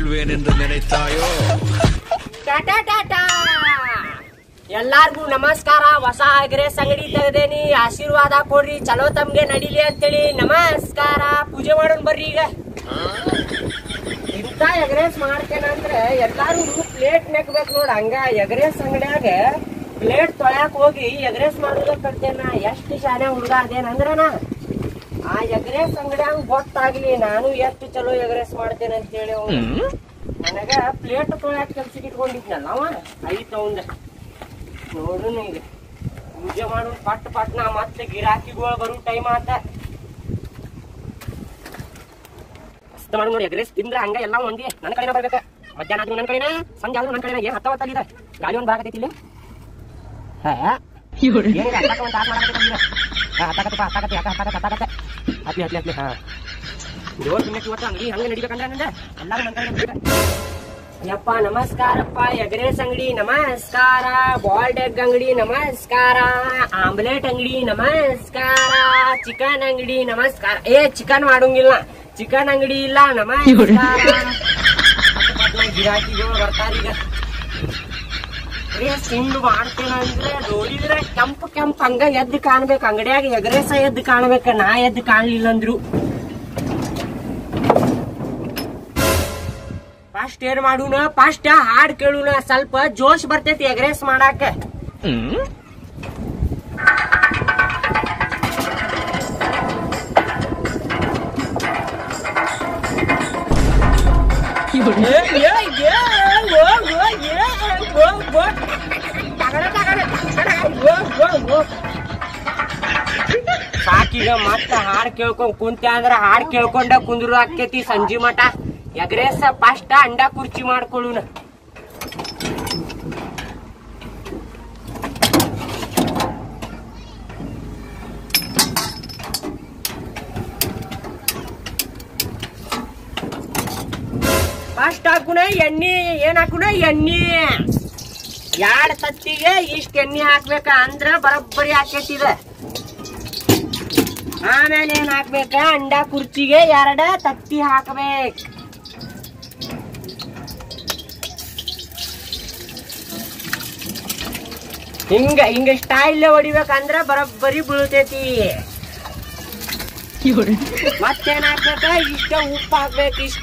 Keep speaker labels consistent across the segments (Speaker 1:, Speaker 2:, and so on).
Speaker 1: கொள்வேன் என்று நினைத்தாயோ
Speaker 2: ಟಾಟಾ ಟಾಟಾ ಎಲ್ಲಾರ್ಗೂ ನಮಸ್ಕಾರ ಹೊಸ ಅಗ್ರೆಸ್ ಅಂಗಡಿ ತೆಗ್ದೇನಿ ಆಶೀರ್ವಾದ ಕೊಡ್ರಿ ಚಲೋ ತಮ್ಗೆ ನಡೀಲಿ ಅಂತೇಳಿ ನಮಸ್ಕಾರ ಪೂಜೆ ಮಾಡೋಣ ಬರ್ರಿ ಈಗ ಇಂಥ ಎಗ್ರೆಸ್ ಮಾಡ್ತೇನಂದ್ರೆ ಎಲ್ಲಾರು ಪ್ಲೇಟ್ ನೆಕ್ಬೇಕು ನೋಡ ಹಂಗ ಎಗ್ರೆಸ್ ಅಂಗಡಿಯಾಗ ಪ್ಲೇಟ್ ತೊಳ್ಯಾಕ ಹೋಗಿ ಎಗ್ರೆಸ್ ಮಾಡೋದ ಕಲ್ತೇನ ಎಷ್ಟು ಶಾನೆ ಹುಡುಗ ಅದೇನಂದ್ರನ ಆ ಎಗ್ರೆಸ್ ಅಂಗಡಿಯಾಗ ಗೊತ್ತಾಗ್ಲಿ ನಾನು ಎಷ್ಟು ಚಲೋ ಎಗ್ರೆಸ್ ಮಾಡ್ತೇನೆ ಅಂತೇಳಿ ಅವ್ನು ನನಗ ಪ್ಲೇಟ್ ತೊಳ್ಯಾಕ ಕೆಲ್ಸಕ್ಕೆ ಇಟ್ಕೊಂಡಿದ್ನಲ್ಲ ಅವ ಐತ್ ಅವಂದ ನೋಡು ಈಗ ಪೂಜೆ ಮಾಡು ಪಟ್ ಪಟ್ ನಾ ಮತ್ತೆ ಗಿರಾಕಿಗಳು ಬರೋ ಟೈಮ್ ಆತ ಮಸ್ತ್ ಮಾಡು ನೋಡಿ ಎಗ್ರೆಸ್ ತಿಂದ್ರೆ ಹಂಗ ಎಲ್ಲ ಒಂದಿ ನನ್ನ ಕಡೆನ ಬರ್ಬೇಕ ಮಧ್ಯಾಹ್ನ ಆದ್ರೂ ನನ್ನ ಕಡೆನ ಸಂಜೆ ಆದ್ರೂ ನನ್ನ ಕಡೆನ ಏನ್ ಹತ್ತ ಹೊತ್ತಲ್ಲಿದೆ ಗಾಳಿ ಒಂದ್ ಬರಾಕತ್ತೈತಿ ಇಲ್ಲಿ ಹಾ ಏನಿದೆ ಹತ್ತಾಕ ಒಂದ್ ತಾಸ್ ಮಾಡಾಕತ್ತೈತಿ ಇಲ್ಲಿ. ಹಾ ಹತ್ತಾಕತ್ತಪ್ಪ ಹತ್ತಾಕತ್ತೆ ಯಾಕ ಹತ್ತಾಕತ್ತೆ ಹತ್ತಾಕತ್ತೆ ಹತ್ಲಿ ಹತ್ಲಿ ಹತ್ಲಿ ಹಾ ಜೋರ್ ತಿನ್ನಕ್ಕೆ ಇವತ್ತು ಅಂಗಡಿ ಹಂಗೆ ನಡಿಬೇಕಂದ್ರೆ ನಂದ ಎಲ್ಲಾರು ನನ್ನ ಕಡೆ ಬರ್ಬೇಕು ಯಪ್ಪ ನಮಸ್ಕಾರಪ್ಪ ಎಗ್ರೆಸ್ ಅಂಗಡಿ ನಮಸ್ಕಾರ ಬಾಲ್ಡ್ ಎಗ್ ಅಂಗಡಿ ನಮಸ್ಕಾರ ಆಮ್ಲೆಟ್ ಅಂಗಡಿ ನಮಸ್ಕಾರ ಚಿಕನ್ ಅಂಗಡಿ ನಮಸ್ಕಾರ ಏ ಚಿಕನ್ ಮಾಡಂಗಿಲ್ಲ ಚಿಕನ್ ಅಂಗಡಿ ಇಲ್ಲ ನಮಸ್ಕಾರ ಗಿರಾಕಿಗಳು ಬರ್ತಾರೀಗ ಎಗ್ರೆಸ್ ತಿಂದು ಮಾಡ್ತೇನಂದ್ರೆ ನೋಡಿದ್ರೆ ಕೆಂಪು ಕೆಂಪು ಹಂಗ ಎದ್ದು ಕಾಣ್ಬೇಕು ಅಂಗಡಿಯಾಗ ಎಗ್ರೆಸ ಎದ್ದು ಕಾಣ್ಬೇಕ ನಾ ಎದ್ದು ಕಾಣ್ಲಿಲ್ಲ ಅಂದ್ರು ಫಸ್ಟ್ ಏನ್ ಮಾಡುನ ಫಸ್ಟ್ ಹಾಡ್ ಕೇಳುನ ಸ್ವಲ್ಪ ಜೋಶ್ ಬರ್ತೈತಿ ಎಗ್ರೆಸ್ ಮಾಡಾಕ ಏ, ಏ, ಏ, ಓ, ಓ, ಏ, ಓ, ಓ. ತಗಡ, ತಗಡ, ತಗಡ, ಓ, ಓ, ಓ. ಸಾಕೀಗ ಮತ್ತ ಹಾಡ್ ಕೇಳ್ಕೊಂಡ್ ಕುಂತೆ ಅಂದ್ರ ಹಾಡ್ ಕೇಳ್ಕೊಂಡ ಕುಂದ್ರು ಆಕೇತಿ ಸಂಜಿ ಮಠ ಎಗ್ರೆಸ್ ಫಸ್ಟ್ ಅಂಡ ಕುರ್ಚಿ ಮಾಡ್ಕೊಳ್ಳುನ ಫಸ್ಟ್ ಹಾಕುಣ ಎಣ್ಣಿ ಏನ್ ಹಾಕುಣ ಎಣ್ಣಿ ಎರಡ್ ತತ್ತಿಗೆ ಇಷ್ಟ ಎಣ್ಣೆ ಹಾಕ್ಬೇಕ ಅಂದ್ರ ಬರೋಬ್ಬರಿ ಹಾಕೈತಿ ಇದ ಆಮೇಲೆ ಏನ್ ಹಾಕ್ಬೇಕ ಅಂಡ ಕುರ್ಚಿಗೆ ಎರಡ ತತ್ತಿ ಹಾಕ್ಬೇಕ್ ಹಿಂಗ ಹಿಂಗ ಸ್ಟೈಲ್ ಹೊಡಿಬೇಕಂದ್ರ ಬರೋಬ್ಬರಿ ಬೀಳ್ತೈತಿ ಮತ್ತೇನ್ ಹಾಕ್ಬೇಕ ಇಷ್ಟ ಉಪ್ಪು ಹಾಕ್ಬೇಕು ಇಷ್ಟ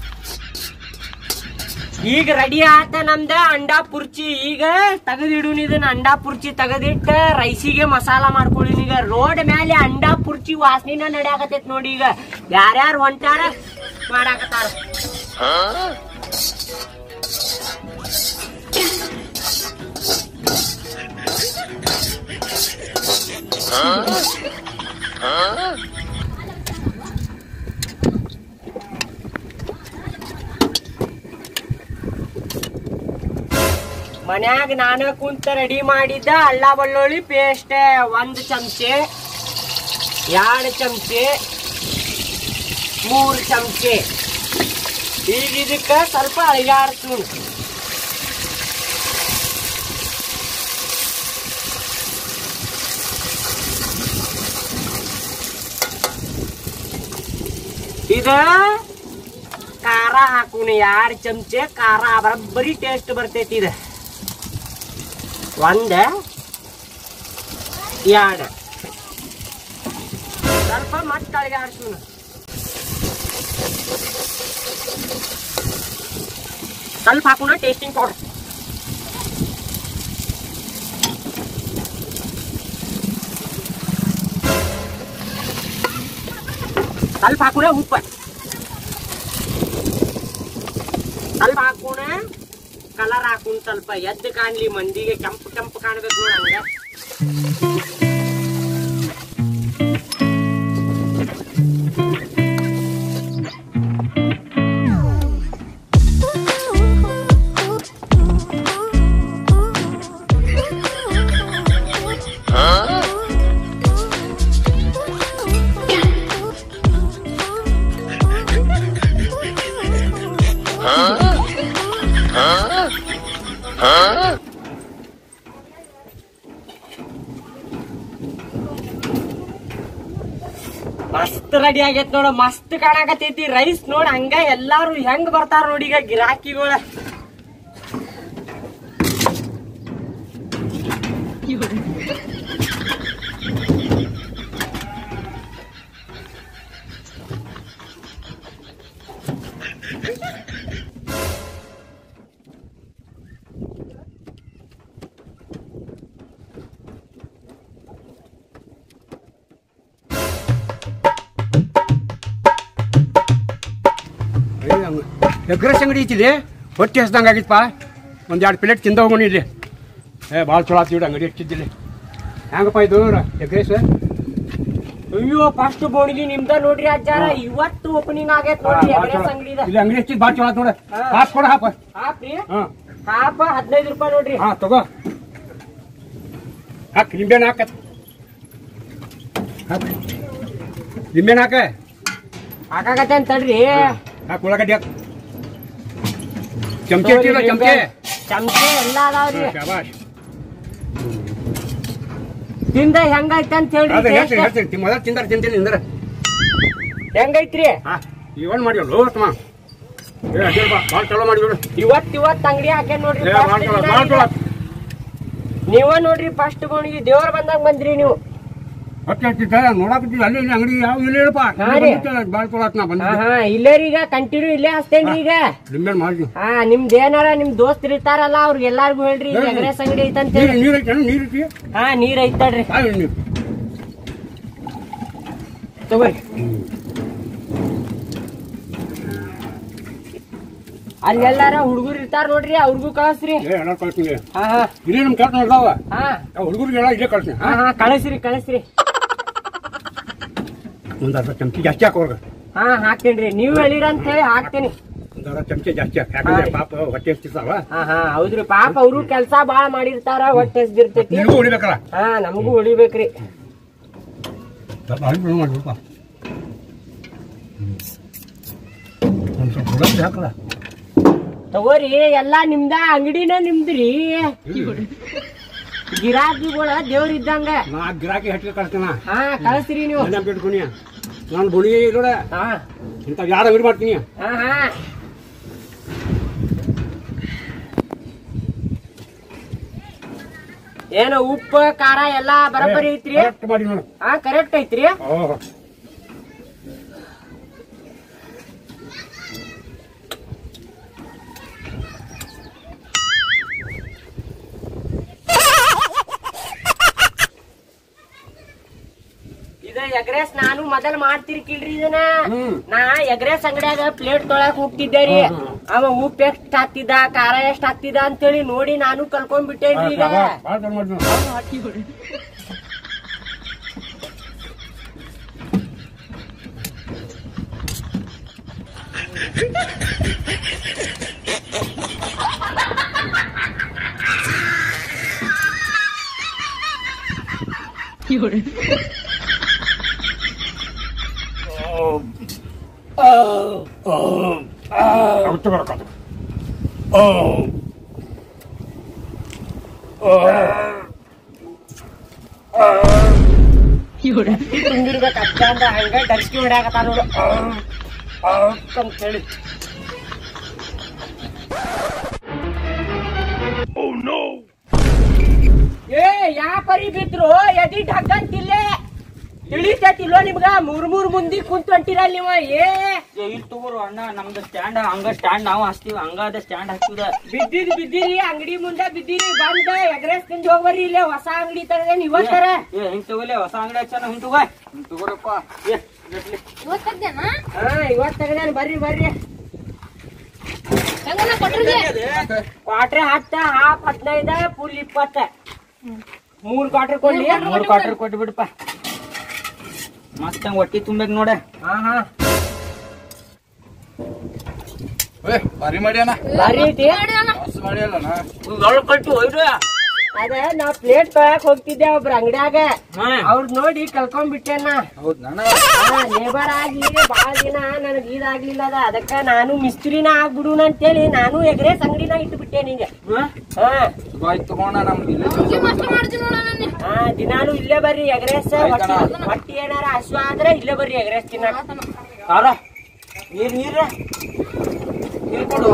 Speaker 2: ಈಗ ರೆಡಿ ಆತ ನಮ್ದ ಅಂಡಾ ಪುರ್ಚಿ ಈಗ ತೆಗೆದಿಡುನ್ ಇದನ್ನ ಅಂಡಾ ಪುರ್ಚಿ ತೆಗೆದಿಟ್ಟ ರೈಸಿಗೆ ಮಸಾಲ ಮಾಡ್ಕೊಳ್ಳಿನ ಈಗ ರೋಡ್ ಮೇಲೆ ಅಂಡಾ ಪುರ್ಚಿ ವಾಸನಿನ ನಡ್ಯಾಕತೈತ್ ನೋಡಿ ಈಗ ಯಾರ್ಯಾರು ಹೊಂಟಾರ ಮಾಡಾಕತ್ತಾರ ಮನ್ಯಾಗ ನಾನು ಕುಂತ ರೆಡಿ ಮಾಡಿದ್ದ ಅಲ್ಲ ಬೆಳ್ಳುಳ್ಳಿ ಪೇಸ್ಟ್ ಒಂದ್ ಚಮಚೆ ಎರಡು ಚಮಚೆ ಮೂರು ಚಮಚೆ ಈಗ ಇದಕ್ಕ ಸ್ವಲ್ಪ ಅಳಿಗಾಡ್ತು ಇದ ಖಾರ ಹಾಕುನಿ ಎರಡು ಚಮಚೆ ಖಾರ ಬರೀ ಟೇಸ್ಟ್ ಬರ್ತೈತಿ ಇದು ಒಂದ ಎರಡು ಸ್ವಲ್ಪ ಮತ್ತೆ ತಳಗೆ ಆಡ್ಸೋಣ ಸ್ವಲ್ಪ ಹಾಕೋಣ ಟೇಸ್ಟಿಂಗ್ ಪೌಡರ್ ಸ್ವಲ್ಪ ಹಾಕೋಣ ಉಪ್ಪು ಸ್ವಲ್ಪ ಹಾಕೋಣ ಕಲರ್ ಹಾಕೋಣ ಸ್ವಲ್ಪ ಎದ್ದು ಕಾಣ್ಲಿ ಮಂದಿಗೆ ಕೆಂಪು ಕೆಂಪು ಕಾಣ್ಬೇಕು ನೋಡಿ ಹಂಗ ಮಸ್ತ್ ರೆಡಿ ಆಗೈತ್ ನೋಡು ಮಸ್ತ್ ಕಾಣಕತೈತಿ ರೈಸ್ ನೋಡ್ ಹಂಗ ಎಲ್ಲಾರು ಹೆಂಗ್ ಬರ್ತಾರ ನೋಡಿ ಈಗ ಗಿರಾಕಿಗಳ
Speaker 1: ಎಗ್ರೆಸ್ ಅಂಗಡಿ ಐತಿಲಿ ಹೊಟ್ಟೆ ಹಸ್ದಂಗೆ ಆಗಿತ್ತಪ್ಪ ಒಂದು ಎರಡು ಪ್ಲೇಟ್ ತಿಂದ ಹೋಗೋಣ ಇಲ್ಲಿ ಏ ಭಾಳ ಚಲೋ ಆತಿವಿ ಅಂಗಡಿ ಹಚ್ಚಿದ್ದಿಲ್ಲಿ ಹೆಂಗಪ್ಪ ಇದು ಎಗ್ರೆಸ್
Speaker 2: ಅಯ್ಯೋ ಫಸ್ಟ್ ಬೋಣಿಗೆ ನಿಮ್ದ ನೋಡ್ರಿ ಅಜ್ಜಾರ ಇವತ್ತು ಓಪನಿಂಗ್ ಆಗೈತ್ ನೋಡ್ರಿ ಎಗ್ರೆಸ್ ಅಂಗಡಿದ
Speaker 1: ಇಲ್ಲಿ ಅಂಗಡಿ ಹಚ್ಚಿದ್ ಭಾಳ ಚಲೋ ಆತ್ ನೋಡ
Speaker 2: ಹಾ.
Speaker 1: ಹಾಪ್ ಕೊಡ ಹಾಪ
Speaker 2: ಹಾಪ್ರಿ
Speaker 1: ಹಾಂ
Speaker 2: ಹಾಪ ಹದಿನೈದು ರೂಪಾಯಿ ನೋಡ್ರಿ
Speaker 1: ಹಾಂ ತಗೋ ಹಾಕ್ ನಿಂಬೆಹಣ್ಣು ಹಾಕ ಹಾಕ್ ನಿಂಬೆಹಣ್ಣು ಹಾಕ
Speaker 2: ಹಾಕಾಗತ್ತೆ ಅಂತ ತಡ್ರಿ
Speaker 1: ಹಾಕ್ ಉಳ್ಳಾಗಡ್ಡಿ ಹಾಕ್ ಚಮಚೆ ಇಟ್ಟಿಲ್ಲ ಚಮಚೆ
Speaker 2: ಚಮಚೆ ಎಲ್ಲ ಅದಾವ್ರಿ
Speaker 1: ಶಾಬಾಷ್
Speaker 2: ತಿಂದ ಹೆಂಗೈತೆ ಅಂತ
Speaker 1: ಅದೇ
Speaker 2: ಹೇಳ್ರಿ
Speaker 1: ಹೇಳ್ತೀನಿ
Speaker 2: taste.
Speaker 1: ಹೇಳ್ತೀನಿ ಮೊದಲು ತಿಂದಾರ ತಿಂತೀನಿ ಇಂದ್ರ
Speaker 2: ಹೆಂಗೈತ್ರಿ
Speaker 1: ಹಾಂ ಇವನ್ ಮಾಡಿವಲ್ಲ ಹೋಗತ್ತಮ್ಮ ಏ ಅಡ್ಡಿ ಬಾ ಭಾಳ ಚಲೋ ಮಾಡಿಬಿಡು
Speaker 2: ಇವತ್ ಇವತ್ ಅಂಗಡಿ ಹಾಕ್ಯಾನ ನೋಡ್ರಿ
Speaker 1: ಏ
Speaker 2: first
Speaker 1: ಭಾಳ ಚಲೋ
Speaker 2: ದಿನ
Speaker 1: ಭಾಳ
Speaker 2: ಈಗ.
Speaker 1: ಚಲೋ
Speaker 2: ನೀವ ನೋಡ್ರಿ ಫಸ್ಟ್ ಬೋಣಿಗೆ ದೇವ್ರ ಬಂದಾಗ ಬಂದ್ರಿ ನೀವು
Speaker 1: ಹೊಟ್ಟೆ ಹಚ್ಚಿದ್ದ ನೋಡಾಕತ್ತಿದ್ದ ಅಲ್ಲಿ ಇಲ್ಲಿ ಅಂಗಡಿ ಯಾವ ಇಲ್ಲ ಹೇಳಪ್ಪ
Speaker 2: ಹಾ ರೀ.
Speaker 1: ಭಾಳ ಚಲೋ ಆತ್ ನಾ
Speaker 2: ಹಾ
Speaker 1: ಬಂದಿದ್ದೆ
Speaker 2: ಹಾ ಇಲ್ಲೇ ರೀ ಈಗ ಕಂಟಿನ್ಯೂ ಇಲ್ಲೇ ಹಚ್ತೇನ್ರಿ ಈಗ
Speaker 1: ನಿಂಬೆಹಣ್ಣು ಮಾಡಿದ್ವಿ
Speaker 2: ಹಾ ನಿಮ್ದ್ ಏನಾರ ನಿಮ್ ದೋಸ್ತರು ಇರ್ತಾರಲ್ಲ ಅವ್ರಿಗೆ ಎಲ್ಲಾರ್ಗು ಹೇಳ್ರಿ
Speaker 1: ಹೇಳ್ರಿ.
Speaker 2: ಎಗ್ರೆಸ್ ಅಂಗಡಿ ಐತಂತ
Speaker 1: ನೀರು
Speaker 2: ಹೇಳಿ
Speaker 1: ನೀರು ಐತೆ ನೀರು ಐತಿ
Speaker 2: ಹಾ ನೀರ್ ಐತಡ್ರಿ
Speaker 1: ಹಾಂ ನೀವು
Speaker 2: ತಗೋರಿ ಅಲ್ಲೆಲ್ಲಾರ ಹುಡುಗರು ಇರ್ತಾರ ನೋಡ್ರಿ ಅವ್ರಿಗೂ ಕಳಿಸ್ರಿ
Speaker 1: ಏ ಎಲ್ಲ ಕಳ್ತೀನಿ
Speaker 2: ಹಾ ಹಾ
Speaker 1: ಇಲ್ಲಿ ನಮ್ಮ ಕೆಲ್ಸ ನೋಡ್ದಾವ
Speaker 2: ಹಾ
Speaker 1: ಹುಡುಗರಿಗೆಲ್ಲ ಇಲ್ಲೇ ಕಳ್ತೀನಿ
Speaker 2: ಹಾ ಹಾ ಕಳಿಸ್ರಿ ಕಳಿಸ್ರಿ
Speaker 1: ಒಂದು ಅರ್ಧ ಚಮಚಿ ಜಾಸ್ತಿ ಹಾಕೋರ್ಗ
Speaker 2: ಹಾ ಹಾಕ್ತೇನ್ರಿ ನೀವ್ ಹೇಳಿರಂತ ಹೇಳಿ ಹಾಕ್ತೇನಿ
Speaker 1: ಒಂದು ಅರ್ಧ ಚಮಚಿ ಜಾಸ್ತಿ ಹಾಕಿ ಯಾಕಂದ್ರೆ
Speaker 2: ಹಾ.
Speaker 1: ಪಾಪ ಹೊಟ್ಟೆ ಹಚ್ಚಿರ್ತಾವ
Speaker 2: ಹಾ ಹಾ ಹೌದ್ರಿ ಪಾಪ ಅವ್ರು ಕೆಲ್ಸ ಬಾಳ ಮಾಡಿರ್ತಾರ ಹೊಟ್ಟೆ ಹಸ್ದಿರ್ತೈತಿ
Speaker 1: ನಿನಗೂ ಹೊಡಿಬೇಕಲ್ಲ
Speaker 2: ಹಾ ನಮಗೂ ಉಳಿಬೇಕ್ರಿ
Speaker 1: ಸ್ವಲ್ಪ ಹಣ್ಣು ಮಾಡ್ಬೇಕಪ್ಪ ಒಂದು ಸ್ವಲ್ಪ ಉಳ್ಳಾಗಡ್ಡಿ ಹಾಕಲ್ಲ
Speaker 2: ತಗೋರಿ ಎಲ್ಲಾ ನಿಮ್ದ ಅಂಗಡಿನ ನಿಮ್ದ್ರಿ ಗಿರಾಕಿಗಳ ದೇವ್ರ ಇದ್ದಂಗ
Speaker 1: ನಾ ಗಿರಾಕಿ ಹಟ್ಟಿಗೆ ಕಳ್ಸ್ತೀನ
Speaker 2: ಹಾ ಕಳಿಸ್ರಿ ನೀವು
Speaker 1: ನೆನಪು ಇಟ್ಕೊನಿ ನಾನು ಬುಣಿ ನೋಡ
Speaker 2: ಹಾ
Speaker 1: ಇಂಥ ಯಾರು ಅಂಗಡಿ ಮಾಡ್ತೀನಿ
Speaker 2: ಹಾ ಹಾ ಏನು ಉಪ್ಪು ಖಾರ ಎಲ್ಲಾ ಬರಬರಿ ಐತ್ರಿ
Speaker 1: ಕರೆಕ್ಟ್ ಮಾಡಿ ನೋಡು
Speaker 2: ಹಾ ಕರೆಕ್ಟ್ ಐತ್ರಿ
Speaker 1: ಓಹ್
Speaker 2: ಇದು ಎಗ್ರೆಸ್ ನಾನು ಮೊದಲ್ ಮಾಡ್ತಿರ್ಕಿಲ್ರಿ ಇದನ್ನ
Speaker 1: ಹ್ಮ್.
Speaker 2: ನಾ ಎಗ್ರೆಸ್ ಅಂಗಡ್ಯಾಗ ಪ್ಲೇಟ್ ತೊಳಕ್ ಹೋಗ್ತಿದ್ದೆ ರೀ
Speaker 1: ಹ್ಮ್,
Speaker 2: ಅವ ಉಪ್ಪು ಎಷ್ಟ್ ಹಾಕ್ತಿದ್ದ ಖಾರ ಎಷ್ಟ್ ಹಾಕ್ತಿದ್ದ ಅಂತೇಳಿ ನೋಡಿ ನಾನು ಕಲ್ಕೊಂಡ್ಬಿಟ್ಟೇನ್ರಿ ಈಗ
Speaker 1: ಭಾಳ ಚಲೋ ಮಾಡಿ ನೋಡು ಅವ್ರು ತಗೊಳಕ್ಕಾಗಲ್ಲ.
Speaker 2: ತುಂಬಿರ್ಬೇಕು ಅಜ್ಜ ಅಂದ ಹಂಗ ಡರ್ಸ್ಕಿ ಹೊಡ್ಯಾಕತ್ತಾರ ನೋಡು ಅಂತ ಹೇಳಿ ಏ ಯಾ ಪರಿ ಬಿದ್ರು ಎದಿ ಢಕ್ಕಂತಿಲ್ಲೇ ತಿಳಿತೈತಿಲ್ಲೋ ನಿಮ್ಗ ಮೂರ್ ಮೂರ್ ಮುಂದಿ ಕುಂತ್ ಹೊಂಟಿರಲ್ಲ ನೀವ ಏ
Speaker 3: ಇಲ್ಲಿ ತಗೋರು ಅಣ್ಣ ನಮ್ದು ಸ್ಟ್ಯಾಂಡ್ ಹಂಗ ಸ್ಟ್ಯಾಂಡ್ ನಾವು ಹಚ್ತೀವಿ ಹಂಗಾದ ಸ್ಟ್ಯಾಂಡ್ ಹಾಕ್ತಿದ
Speaker 2: ಬಿದ್ದಿದ್ ಬಿದ್ದಿರಿ ಅಂಗಡಿ ಮುಂದೆ ಬಿದ್ದಿರಿ ಬಂದ ಎಗ್ರೆಸ್ ತಿಂದ್ ಹೋಗ್ಬರ್ರಿ ಇಲ್ಲೇ ಹೊಸ ಅಂಗಡಿ ತರದೇನ್ ಇವತ್ತರ
Speaker 3: ಏ ಹಿಂಗ್ ತಗೋಲೆ ಹೊಸ ಅಂಗಡಿ ಹಚ್ಚನ ಹಿಂಗ್ ತಗೋ ಹಿಂಗ್ ತಗೋರಪ್ಪ ಏ ಗಟ್ಲಿ.
Speaker 2: ಹಾ ಇವತ್ ತಗದೇನ್ ಬರ್ರಿ ಬರ್ರಿ ಕ್ವಾಟ್ರೆ ಹತ್ತ ಹಾಫ್ ಹದಿನೈದ ಫುಲ್ ಇಪ್ಪತ್ತ ಮೂರ್ ಕ್ವಾಟ್ರ್ ಕೊಡ್ಲಿ
Speaker 3: ಮೂರ್ ಕ್ವಾರ್ಟರ್ ಕೊಟ್ಟು ಬಿಡಪ್ಪ ಮಸ್ತ್ ಹಂಗ್ ಹೊಟ್ಟಿ ತುಂಬೇಕ್ ನೋಡ
Speaker 2: ಹಾ ಹಾ
Speaker 4: ಭಾರಿ ಮಾಡ್ಯಾನ
Speaker 2: ಬರ್ರಿ ಐತಿ
Speaker 4: ಮಸ್ತ್ ಮಾಡ್ಯಾಲನ
Speaker 3: ಕೊಟ್ಟು ಹೋಯ್ಡು
Speaker 2: ಅದ ನಾ ಪ್ಲೇಟ್ ತೊಳಕ್ ಹೋಗ್ತಿದ್ದೆ ಒಬ್ರ ಅಂಗಡ್ಯಾಗ
Speaker 3: ಹಾ
Speaker 2: ಅವ್ರ ನೋಡಿ ಕಲ್ಕೊಂಡ್ಬಿಟ್ಟೆನ
Speaker 4: ಹೌದ್ ನಾನು
Speaker 2: ಲೇಬರ್ ಆಗಿ ಬಾಳ ದಿನ ನನಗ್ ಇದಾಗ್ಲಿಲ್ಲ ಅದ ಅದಕ್ಕ ನಾನು ಮಿಸ್ತ್ರಿನ ಆಗ್ಬಿಡುನ ಅಂತೇಳಿ ನಾನು ಎಗ್ರೆಸ್ ಅಂಗಡಿನ ಇಟ್ಟು ಬಿಟ್ಟೆ ನಿಂಗೆ
Speaker 3: ಹಾ?
Speaker 2: ಹಾ
Speaker 4: ಬಾಯ್ ತಗೋಣ ನಮ್ದು ಇಲ್ಲೇ
Speaker 5: ಹಂಗೆ ಮಸ್ತ್ ಮಾಡ್ತೀನಿ ನೋಡ ನಾನು
Speaker 2: ಹಾ ದಿನಾಲು ಇಲ್ಲೇ ಬರ್ರಿ ಎಗ್ರೆಸ್
Speaker 4: ಆಯ್ತಣ್ಣ.
Speaker 2: ಹೊಟ್ಟಿ ಏನಾರ ಹಸುವ ಆದ್ರೆ ಇಲ್ಲೇ ಬರ್ರಿ ಎಗ್ರೆಸ್ ತಿನ್ನಕ ಅವ್ರ ನೀರ್ ನೀರ್ ನೀರ್ ಕೊಡು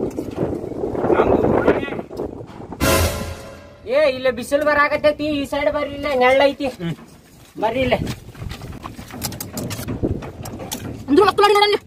Speaker 2: ಏ ಇಲ್ಲೇ ಬಿಸಿಲು ಬರಾಕತ್ತೈತಿ ಈ ಸೈಡ್ ಬರ್ರಿ ಇಲ್ಲೇ ನೆಳ್ಳ ಐತಿ ಬರ್ರಿ ಇಲ್ಲೇ
Speaker 5: ಅಂದ್ರು ಮಸ್ತ್ ಮಾಡಿ ನೋಡಲ್ಲಿ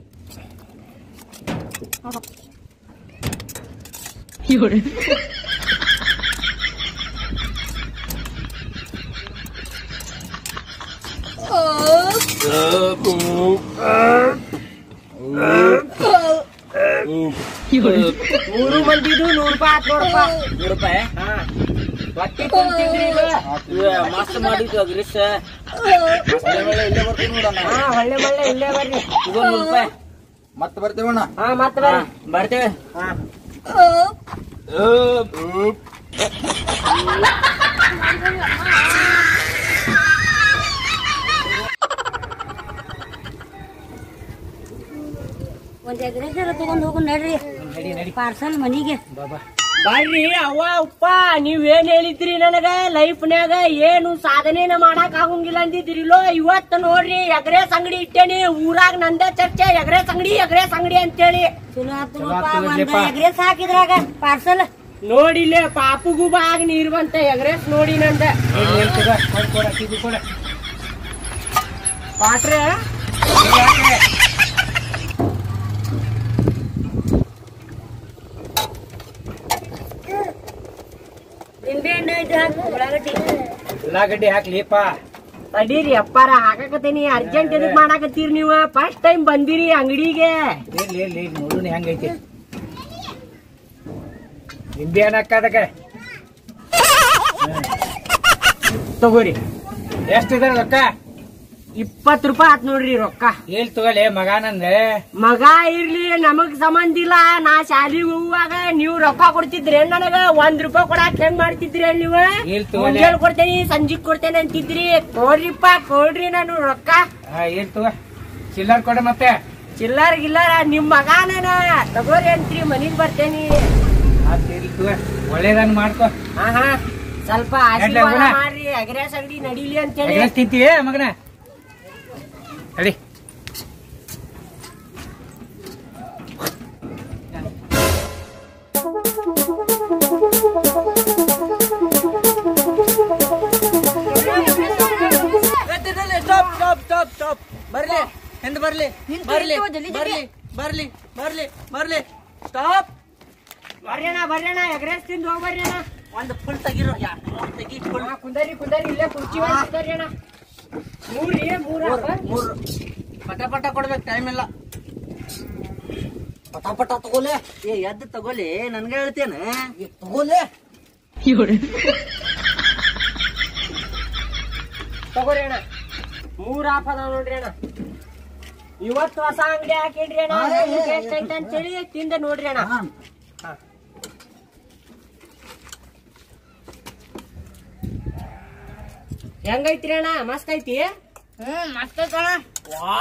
Speaker 2: ಮೂರು ಮಂದಿದು ನೂರ್ ರೂಪಾಯಿ ಆತ್ ನೋಡಪ್ಪ
Speaker 3: ನೂರು ರೂಪಾಯಿ
Speaker 2: ಹಾ ಹೊಟ್ಟಿ ತುಂಬ ತಿಂದ್ರಿ ಇದು
Speaker 3: ಇವ ಮಸ್ತ್ ಮಾಡಿದ್ದು ಅಗ್ರಿಸ್
Speaker 4: ಒಳ್ಳೆ ಒಳ್ಳೆ ಇಲ್ಲೇ ಬರ್ತೀವಿ ನೋಡಣ್ಣ
Speaker 2: ಹಾ ಹೊಳ್ಳೆ ಮಳ್ಳೆ ಇಲ್ಲೇ ಬರ್ರಿ
Speaker 3: ಇದು ನೂರು ರೂಪಾಯಿ
Speaker 4: ಮತ್ತೆ ಬರ್ತೇವಣ್ಣ
Speaker 2: ಹಾ ಮತ್ತ
Speaker 3: ಹಾ,
Speaker 2: ಬರ್ರಿ
Speaker 3: ಬರ್ತೇವೆ
Speaker 2: ಹಾ
Speaker 6: ಒಂದ್ ಎಗ್ರೆಸರ ತಗೊಂಡ್ ಹೋಗು ನಡ್ರಿ ಪಾರ್ಸಲ್ ಮನಿಗೆ
Speaker 2: ಬರ್ರಿ ಅವ್ವ ಉಪ್ಪ ನೀವೇನ್ ಹೇಳಿದ್ರಿ ನನಗ ಲೈಫ್ನ್ಯಾಗ ಏನು ಸಾಧನೆನ ಮಾಡಕ್ ಆಗಂಗಿಲ್ಲ ಅಂದಿದ್ರಿಲೋ ಇವತ್ತ ನೋಡ್ರಿ ಎಗ್ರೆಸ್ ಅಂಗಡಿ ಇಟ್ಟೇನಿ ಊರಾಗ ನಂದೇ ಚರ್ಚೆ ಎಗ್ರೆಸ್ ಅಂಗಡಿ ಎಗ್ರೆಸ್ ಅಂಗಡಿ ಅಂತೇಳಿ
Speaker 6: ಚಲೋ ಆತುಗಪ್ಪ ಒಂದ್ ಎಗ್ರೆಸ್ ಹಾಕಿದ್ರಾಗ ಪಾರ್ಸಲ್
Speaker 2: ನೋಡಿಲ್ಲೇ ಪಾಪುಗೂ ಬಾಗ ನೀರ್ ಬಂತ ಎಗ್ರೆಸ್ ನೋಡಿ ನಂದ ಪಾಟ್ರೆ
Speaker 6: ನಿಂಬೆ ಹಣ್ಣು ಇದು ಹಾಕು ಉಳ್ಳಾಗಡ್ಡಿ
Speaker 1: ಉಳ್ಳಾಗಡ್ಡಿ ಹಾಕ್ಲಿಪ್ಪ
Speaker 2: ತಡೀರಿ ಅಪ್ಪಾರ ಹಾಕಾಕತ್ತೀನಿ ಅರ್ಜೆಂಟ್ ಎದಕ್ ಮಾಡಾಕತ್ತೀರಿ ನೀವು ಫಸ್ಟ್ ಟೈಮ್ ಬಂದಿರಿ ಅಂಗಡಿಗೆ
Speaker 1: ಇರ್ಲಿ ಇರ್ಲಿ ನೋಡೋಣ ಹೆಂಗೈತಿ ನಿಂಬೆ ಹಣ್ಣು ಹಾಕದಕ್ಕೆ ತಗೋರಿ ಎಷ್ಟಿದೆ ರೊಕ್ಕ
Speaker 2: ಇಪ್ಪತ್ ರೂಪಾಯಿ ಆತ್ ನೋಡ್ರಿ ರೊಕ್ಕ
Speaker 1: ಎಲ್ ತಗೊಳ್ಳಿ ಮಗ ನಂದೆ
Speaker 2: ಮಗ ಇರ್ಲಿ ನಮಗ್ ಸಂಬಂಧ ಇಲ್ಲ ನಾ ಶಾಲಿಗೆ ಹೋಗುವಾಗ ನೀವು ರೊಕ್ಕ ಕೊಡ್ತಿದ್ರಿ ನನಗ ಒಂದ್ ರೂಪಾಯಿ ಕೊಡಾಕ್ ಹೆಂಗ್ ಮಾಡ್ತಿದ್ರಿ ನೀವು
Speaker 1: ಇಲ್ ತಗೊಳ್ಳಿ.
Speaker 2: ಮುಂಜಾನೆ ಕೊಡ್ತೇನಿ ಸಂಜಿಗ್ ಕೊಡ್ತೇನೆ ಅಂತಿದ್ರಿ ಕೊಡ್ರಿಪ್ಪ ಕೊಡ್ರಿ ನಾನು ರೊಕ್ಕ
Speaker 1: ಹಾ ಏನ್ ತಗೋ ಚಿಲ್ಲರ್ ಕೊಡ ಮತ್ತೆ
Speaker 2: ಚಿಲ್ಲರ್ ಗಿಲ್ಲರ ನಿಮ್ ಮಗಾನ ತಗೋರಿ ಅಂತ್ರಿ ಮನಿಗ್ ಬರ್ತೇನಿ
Speaker 1: ಆತ್ ಇರ್ಲಿ ತಗೋ ಒಳ್ಳೇದನ್ ಮಾಡ್ಕೋ
Speaker 2: ಹಾ ಹಾ ಸ್ವಲ್ಪ
Speaker 1: ಎಡ್ಲೆ
Speaker 2: ಆಶೀರ್ವಾದ
Speaker 1: ಹೋಗೋಣ?
Speaker 2: ಮಾಡ್ರಿ ಅಗ್ರೆಸ್ ಅಂಗಡಿ ನಡೀಲಿ ಅಂತೇಳಿ
Speaker 1: ಎಗ್ರೆಸ್ ತಿಂತೀವಿ ಮಗನ ಹೇಳಿ
Speaker 3: ಸ್ಟಾಪ್ ಸ್ಟಾಪ್ ಸ್ಟಾಪ್ ಸ್ಟಾಪ್ ಬರ್ಲಿ ಹಿಂದ್ ಬರ್ಲಿ
Speaker 6: ಹಿಂದ್
Speaker 3: ಬರ್ಲಿ
Speaker 6: ಇಟ್ಟು ಜಲ್ದಿ
Speaker 3: ಬರ್ಲಿ ಬರ್ಲಿ ಬರ್ಲಿ ಬರ್ಲಿ ಸ್ಟಾಪ್
Speaker 2: ಬರ್ರಿ ಬರ್ರಿ ಎಗ್ರೆಸ್ ತಿಂದು ಹೋಗ್ಬರ್ರಿ ಅಣ್ಣ
Speaker 3: ಒಂದು ಫುಲ್ ತೆಗಿರೋ ಯಾ ತೆಗಿ ಫುಲ್
Speaker 2: ಹಾ, ಕುಂದರಿ ಕುಂದರಿ ಇಲ್ಲೇ ಕುರ್ಚಿ ಒಳಗ್ ಕುಂದರಿ ಅಣ್ಣ ಮೂರಿ ಮೂರ
Speaker 3: ಮೂರು ಪಟ ಪಟ ಕೊಡ್ಬೇಕು ಟೈಮ್ ಇಲ್ಲ ಪಟ ಪಟ ತಗೋಲೆ ಏ ಎದ್ದು ತಗೋಲೆ ನನ್ಗೆ ಹೇಳ್ತೇನೆ ತಗೋಲೆ
Speaker 2: ತಗೋರಿ ಅಣ್ಣ ಮೂರ್ ಆಫ್ ಅದಾವ ನೋಡ್ರಿ ಅಣ್ಣ ಇವತ್ತು ಹೊಸ ಅಂಗಡಿ ಹಾಕಿಡ್ರಿ ಅಣ್ಣ
Speaker 3: ಹಾ, ಏ, ಏ,
Speaker 2: ಟೇಸ್ಟ್ ಐತೆ ಅಂತೇಳಿ ತಿಂದ ನೋಡ್ರಿ ಅಣ್ಣ ಹೆಂಗೈತ್ರಿ ಅಣ್ಣ ಮಸ್ತ್ ಐತಿ
Speaker 6: ಹ್ಮ್ ಮಸ್ತ್ ಐತಣ್ಣ
Speaker 3: ವಾ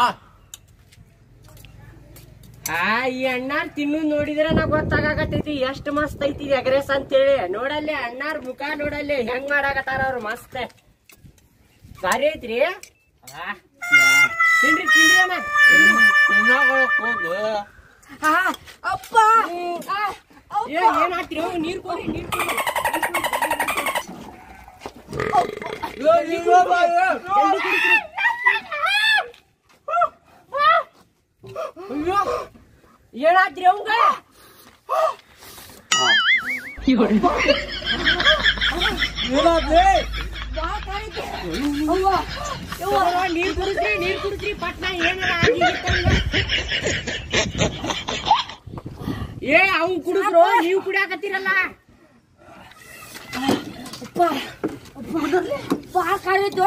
Speaker 2: ಆ ಈ ಅಣ್ಣಾರ್ ತಿನ್ನೋದ್ ನೋಡಿದ್ರ ನಾ ಗೊತ್ತಾಗತೈತಿ ಎಷ್ಟ್ ಮಸ್ತ್ ಐತಿ ಎಗ್ರೆಸ್ ಅಂತೇಳಿ ನೋಡಲ್ಲಿ ಅಣ್ಣಾರ್ ಮುಖ ನೋಡಲ್ಲಿ ಹೆಂಗ್ ಮಾಡಾಕತ್ತಾರ ಅವ್ರು ಮಸ್ತ್ ಭಾರಿ ಐತ್ರಿ ಆ, ತಿನ್ರಿ ತಿನ್ರಿ ಅಣ್ಣ
Speaker 3: ಹೋಗು
Speaker 6: ಆ, ಅಪ್ಪ ಆ,
Speaker 2: ಏ ಏನ್ ಹಾಕ್ತಿರಿ ಹೋಗ್ ನೀರ್ ಕೊಡ್ರಿ ನೀರ್ ಕೊಡ್ರಿ ಜಲ್ದಿ ಕುಡಿಸ್ರಿ. ಅಯ್ಯೋ ಏನಾತ್ರಿ ಅವಂಗ ಯವ್ವ, ನೀರ್ ಕುಡಿಸ್ರಿ ನೀರ್ ಕುಡಿಸ್ರಿ ಪಟ್ನ ಏನಾರ ಆಗಿ ಇತ್ತಂದ್ರ. ಏ ಅವ್ನ್ ಕುಡಿಸ್ರು ನೀವ್ ಕುಡಿಯಾಕತ್ತೀರಲ್ಲ
Speaker 6: ಬಾ ಕಾಲಿತ್ತು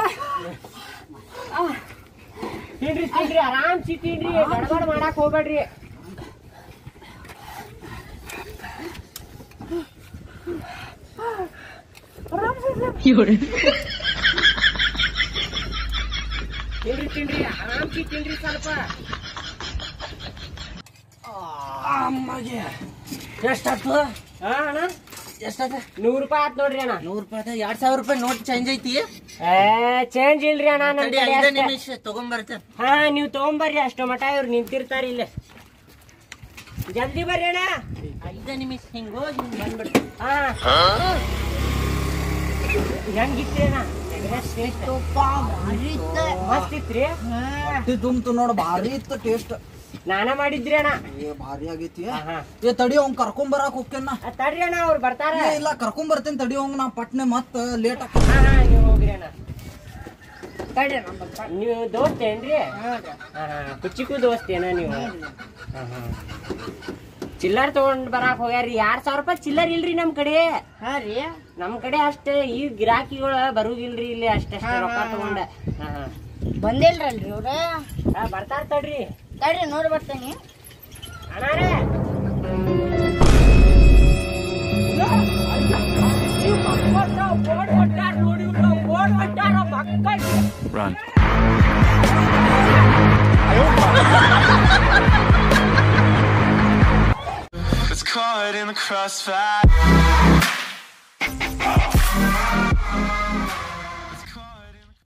Speaker 2: ತಿನ್ರಿ ತಿನ್ರಿ ಆರಾಮ್ಸಿ ತಿನ್ರಿ ಗಡಬಡ ಮಾಡಾಕ್ ಹೋಗ್ಬೇಡ್ರಿ ತಿನ್ರಿ ತಿನ್ರಿ ಆರಾಮ್ಸಿ ತಿನ್ರಿ ಸ್ವಲ್ಪ
Speaker 3: ಎಷ್ಟಾಯ್ತು
Speaker 2: ಹಾ ಅಣ್ಣ
Speaker 3: ಎಷ್ಟಾದ
Speaker 2: ನೂರ್ ರೂಪಾಯಿ ಆತ್ ನೋಡ್ರಿ ಅಣ್ಣ
Speaker 3: ನೂರ್ ರೂಪಾಯಿ ಎರಡ್ ಸಾವಿರ ರೂಪಾಯಿ ನೋಟ್ ಚೇಂಜ್ ಐತಿ
Speaker 2: ಏ ಚೇಂಜ್ ಇಲ್ರಿ ಅಣ್ಣ ನನ್
Speaker 3: ತಡಿ,
Speaker 2: ಕಡೆ
Speaker 3: ಐದೇ
Speaker 2: ಅಷ್ಟೇ.
Speaker 3: ನಿಮಿಷ ತಗೊಂಬರ್ತೇನೆ
Speaker 2: ಹಾ ನೀವ್ ತಗೊಂಬರ್ರಿ ಅಷ್ಟು ಮಟ ಇವ್ರು ನಿಂತಿರ್ತಾರ ಇಲ್ಲೇ ಜಲ್ದಿ ಬರ್ರಿ ಅಣ್ಣ
Speaker 3: ಐದೇ ನಿಮಿಷ ಹಿಂಗ್ ಹೋಗಿ ಹಿಂಗ್ ಬಂದ್ಬಿಡ್ತು
Speaker 2: ಹಾ ಹೆಂಗಿತ್ರಿ ಅಣ್ಣ ಎಗ್ರೆಸ್ ಟೇಸ್ಟ್ ಮಸ್ತ್ ಇತ್ರಿ
Speaker 4: ಹೊಟ್ಟಿ ತುಂಬ್ತು ನೋಡ ಭಾರಿ ಇತ್ತು ಟೇಸ್ಟ್
Speaker 2: ನಾನ ಮಾಡಿದ್ರಿ ಅಣ್ಣ
Speaker 4: ಏ ಭಾರಿ ಆಗೈತಿ
Speaker 2: ಹಾ, ಹಾ.
Speaker 4: ಏ ತಡಿ ಅವ್ನ್ ಕರ್ಕೊಂಡ್ ಬರಾಕ್ ಹೋಗ್ತೇನ
Speaker 2: ಆ, ತಡ್ರಿ ಅಣ್ಣ ಅವ್ರು ಬರ್ತಾರ
Speaker 4: ಏ ಇಲ್ಲ ಕರ್ಕೊಂಡ್ ಬರ್ತೇನೆ ತಡಿ ಅವ್ನ್ ನಾ ಪಟ್ನೆ ಮತ್ತ ಲೇಟ್ ಆಕ
Speaker 2: ಹಾ ಹಾ ನೀವು ಹೋಗ್ರಿ ಅಣ್ಣ ನೀವು ದೋಸ್ತ ಏನ್ರಿ ಹಾ ಹಾ ಕುಚ್ಚಿಗೂ ದೋಸ್ತ ಏನ ನೀವು ಹಾ ಹಾ ಚಿಲ್ಲರ್ ತಗೊಂಡ್ ಬರಾಕ್ ಹೋಗ್ಯಾರಿ ಎರಡ್ ಸಾವಿರ ರೂಪಾಯಿ ಚಿಲ್ಲರ್ ಇಲ್ರಿ ನಮ್ ಕಡೆ
Speaker 5: ಹಾ ರೀ
Speaker 2: ನಮ್ ಕಡೆ ಅಷ್ಟೇ ಈ ಗಿರಾಕಿಗಳು ಬರುದಿಲ್ರಿ ಇಲ್ಲಿ ಅಷ್ಟಷ್ಟ ರೊಕ್ಕ ತಗೊಂಡ ಹಾ ಹಾ
Speaker 5: ಬಂದಿಲ್ರಲ್ರಿ ಇವ್ರ
Speaker 2: ಹಾ ಬರ್ತಾರ ತಡ್ರಿ
Speaker 5: ತಡ್ರಿ ನೋಡಿ ಬರ್ತೇನೆ
Speaker 2: ಅಣ್ಣಾರೇ ಬೋರ್ಡ್ ಹೊಟ್ಟಾರ ನೋಡಿ ಬೋರ್ಡ್ ಹೊಟ್ಟಾರ ಮಕ್ಕಳು
Speaker 7: It's caught in the crossfire.